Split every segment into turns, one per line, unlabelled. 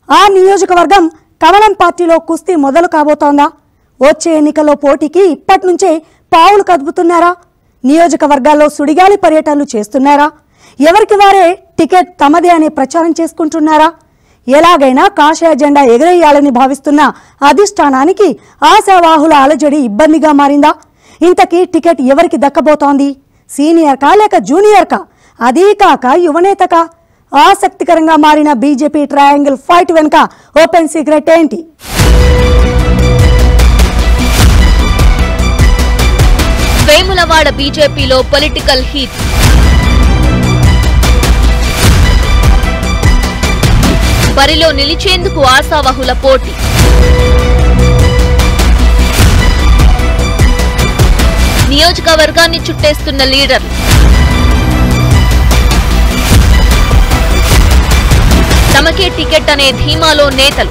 ఆ నియోజకవర్గం కమలం పార్టీలో కుస్తీ మొదలు కాబోతోందా వచ్చే ఎన్నికల్లో పోటీకి ఇప్పటి నుంచే పావులు కదుపుతున్నారా నియోజకవర్గాల్లో సుడిగాలి పర్యటనలు చేస్తున్నారా ఎవరికి వారే టికెట్ తమదే అనే ప్రచారం చేసుకుంటున్నారా ఎలాగైనా కాషాయ జెండా ఎగరేయాలని భావిస్తున్న అధిష్టానానికి ఆశావాహుల అలజడి ఇబ్బందిగా మారిందా ఇంతకీ టికెట్ ఎవరికి దక్కబోతోంది సీనియర్ కా లేక జూనియర్ కా అదీ కాక యువనేతకా ఆసక్తికరంగా మారిన బీజేపీ ట్రయాంగిల్ ఫైట్ వెనుక ఓపెన్ సీక్రెట్ ఏంటి
వేములవాడ బీజేపీలో పొలిటికల్ హీట్ బరిలో నిలిచేందుకు ఆశావహుల పోటీ నియోజకవర్గాన్ని చుట్టేస్తున్న లీడర్లు తమకే టికెట్ అనే ధీమాలో నేతలు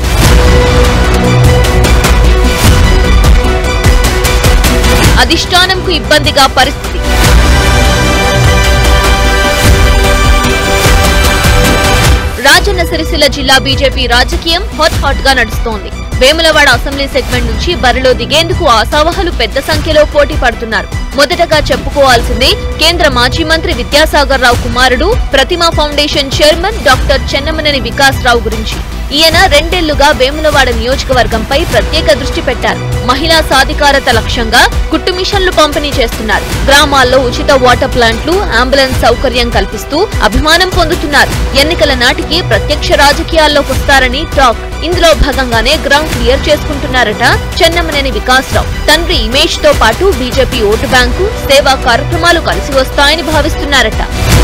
అధిష్టానంకు ఇబ్బందిగా పరిస్థితి రాజన్న సిరిసిల్ల జిల్లా బీజేపీ రాజకీయం హాట్ హాట్ గా నడుస్తోంది వేములవాడ అసెంబ్లీ సెగ్మెంట్ నుంచి బరిలో దిగేందుకు ఆశావహులు పెద్ద సంఖ్యలో పోటీ పడుతున్నారు మొదటగా చెప్పుకోవాల్సిందే కేంద్ర మాజీ మంత్రి విద్యాసాగర్ రావు కుమారుడు Prathima foundation chairman doctor Chennamaneni Vikas Rao గురించి ఈయన రెండేళ్లుగా వేములవాడ నియోజకవర్గంపై ప్రత్యేక దృష్టి పెట్టారు మహిళా సాధికారత లక్ష్యంగా కుట్టు మిషన్లు పంపిణీ చేస్తున్నారు గ్రామాల్లో ఉచిత వాటర్ ప్లాంట్లు అంబులెన్స్ సౌకర్యం కల్పిస్తూ అభిమానం పొందుతున్నారు ఎన్నికల నాటికి ప్రత్యక్ష రాజకీయాల్లోకి వస్తారని టాక్ ఇందులో భాగంగానే గ్రౌండ్ క్లియర్ చేసుకుంటున్నారట చెన్నమనేని వికాస్ రావు తండ్రి ఇమేజ్ తో పాటు బీజేపీ ఓటు బ్యాంకు సేవా కార్యక్రమాలు కలిసి వస్తాయని భావిస్తున్నారట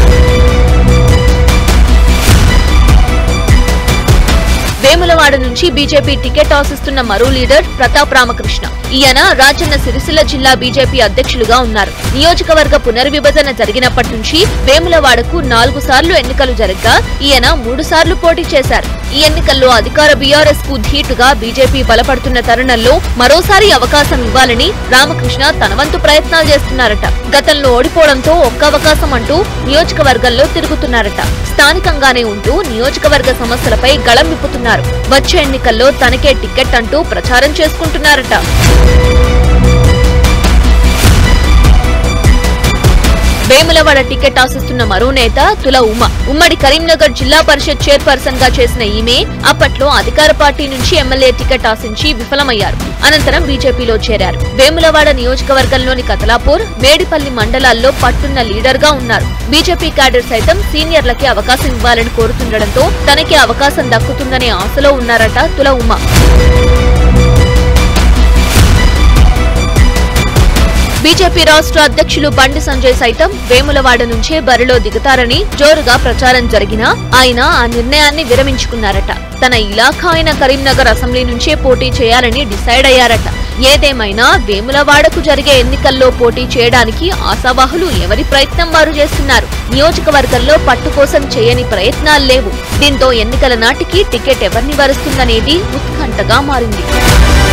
వేములవాడ నుంచి బీజేపీ టికెట్ ఆశిస్తున్న మరో లీడర్ ప్రతాప్ రామకృష్ణ ఈయన రాజన్న సిరిసిల్ల జిల్లా బీజేపీ అధ్యక్షులుగా ఉన్నారు నియోజకవర్గ పునర్విభజన జరిగినప్పటి నుంచి వేములవాడకు నాలుగు సార్లు ఎన్నికలు జరగ్గా ఈయన మూడు సార్లు పోటీ చేశారు ఈ ఎన్నికల్లో అధికార బీఆర్ఎస్ కు ధీటుగా బీజేపీ బలపడుతున్న తరుణంలో మరోసారి అవకాశం ఇవ్వాలని రామకృష్ణ తన వంతు ప్రయత్నాలు చేస్తున్నారట గతంలో ఓడిపోవడంతో ఒక్క అవకాశం అంటూ నియోజకవర్గంలో తిరుగుతున్నారట స్థానికంగానే ఉంటూ నియోజకవర్గ సమస్యలపై గళం విప్పుతున్నారు వచ్చే ఎన్నికల్లో తనకే టికెట్ అంటూ ప్రచారం చేసుకుంటున్నారట వేములవాడ టికెట్ ఆశిస్తున్న మరో నేత తుల ఉమ ఉమ్మడి కరీంనగర్ జిల్లా పరిషత్ చైర్పర్సన్ గా చేసిన ఈమె అప్పట్లో అధికార పార్టీ నుంచి ఎమ్మెల్యే టికెట్ ఆశించి విఫలమయ్యారు అనంతరం బీజేపీలో చేరారు వేములవాడ నియోజకవర్గంలోని కతలాపూర్ మేడిపల్లి మండలాల్లో పట్టున్న లీడర్ గా ఉన్నారు బీజేపీ క్యాడర్ సైతం సీనియర్లకి అవకాశం ఇవ్వాలని కోరుతుండటంతో తనకి అవకాశం దక్కుతుందనే ఆశలో ఉన్నారట తుల ఉమ బీజేపీ రాష్ట్ర అధ్యక్షులు బండి సంజయ్ సైతం వేములవాడ నుంచే బరిలో దిగుతారని జోరుగా ప్రచారం జరిగినా ఆయన ఆ నిర్ణయాన్ని విరమించుకున్నారట తన ఇలాఖా అయిన కరీంనగర్ అసెంబ్లీ నుంచే పోటీ చేయాలని డిసైడ్ అయ్యారట ఏదేమైనా వేములవాడకు జరిగే ఎన్నికల్లో పోటీ చేయడానికి ఆశావాహులు ఎవరి ప్రయత్నం వారు చేస్తున్నారు నియోజకవర్గంలో పట్టు కోసం చేయని ప్రయత్నాలు లేవు దీంతో ఎన్నికల నాటికి టికెట్ ఎవరిని వరుస్తుందనేది ఉత్కంఠగా మారింది